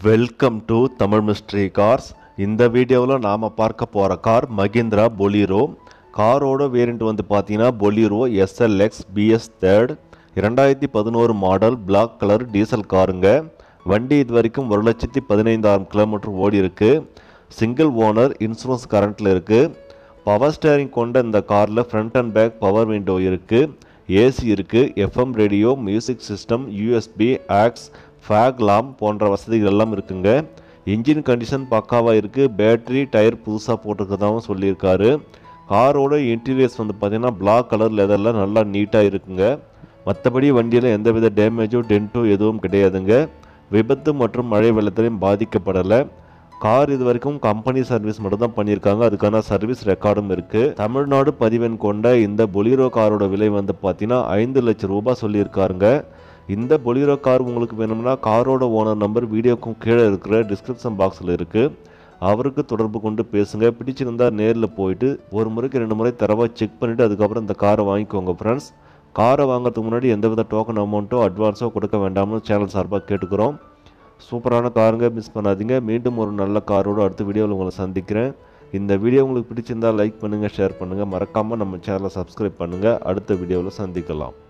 welcome to Tamil mystery cars இந்த வீடியோவில் நாம் பார்க்க போகிற கார் மகிந்திரா பொலீரோ காரோட வேரியண்ட் வந்து பார்த்தீங்கன்னா பொலீரோ எஸ்எல்எக்ஸ் பிஎஸ் தேர்ட் இரண்டாயிரத்தி பதினோரு மாடல் Black கலர் டீசல் காருங்க வண்டி இது வரைக்கும் ஒரு லட்சத்தி பதினைந்தாயிரம் கிலோமீட்டர் ஓடி இருக்கு சிங்கிள் ஓனர் இன்சூரன்ஸ் கரண்ட்டில் இருக்குது பவர் ஸ்டேரிங் கொண்ட இந்த காரில் front and back power window இருக்குது ஏசி இருக்குது FM radio music system USB aux fog lamp போன்ற வசதிகள் எல்லாம் இருக்குங்க இன்ஜின் கண்டிஷன் பக்காவாக இருக்குது பேட்டரி டயர் புதுசாக போட்டிருக்கதாகவும் சொல்லியிருக்காரு காரோட இன்டீரியர்ஸ் வந்து பார்த்தீங்கன்னா Black கலர் லெதரில் நல்லா நீட்டாக இருக்குங்க மற்றபடி வண்டியில் எந்தவித டேமேஜோ டென்ட்டோ எதுவும் கிடையாதுங்க விபத்து மற்றும் மழை வெள்ளத்திலையும் பாதிக்கப்படலை கார் இது வரைக்கும் கம்பெனி சர்வீஸ் மட்டும் தான் பண்ணியிருக்காங்க அதுக்கான சர்வீஸ் ரெக்கார்டும் இருக்குது தமிழ்நாடு பதிவெண் கொண்ட இந்த பொலிரோ காரோட விலை வந்து பார்த்தீங்கன்னா ஐந்து லட்சம் ரூபாய் சொல்லியிருக்காருங்க இந்த பொலிரோ கார் உங்களுக்கு வேணும்னா காரோட ஓனர் நம்பர் வீடியோக்கும் கீழே இருக்கிற டிஸ்கிரிப்ஷன் பாக்ஸில் இருக்குது அவருக்கு தொடர்பு கொண்டு பேசுங்க பிடிச்சிருந்தா நேரில் போயிட்டு ஒரு முறைக்கு ரெண்டு முறை தரவாக செக் பண்ணிவிட்டு அதுக்கப்புறம் இந்த காரை வாங்கிக்கோங்க ஃப்ரெண்ட்ஸ் காரை வாங்குறதுக்கு முன்னாடி எந்தவித டோக்கன் அமௌண்ட்டோ அட்வான்ஸோ கொடுக்க வேண்டாம்னு சேனல் சார்பாக கேட்டுக்கிறோம் சூப்பரான காருங்க மிஸ் பண்ணாதீங்க மீண்டும் ஒரு நல்ல காரோடு அடுத்த வீடியோவில் உங்களை சந்திக்கிறேன் இந்த வீடியோ உங்களுக்கு பிடிச்சிருந்தா லைக் பண்ணுங்கள் ஷேர் பண்ணுங்கள் மறக்காமல் நம்ம சேனலை சப்ஸ்கிரைப் பண்ணுங்கள் அடுத்த வீடியோவில் சந்திக்கலாம்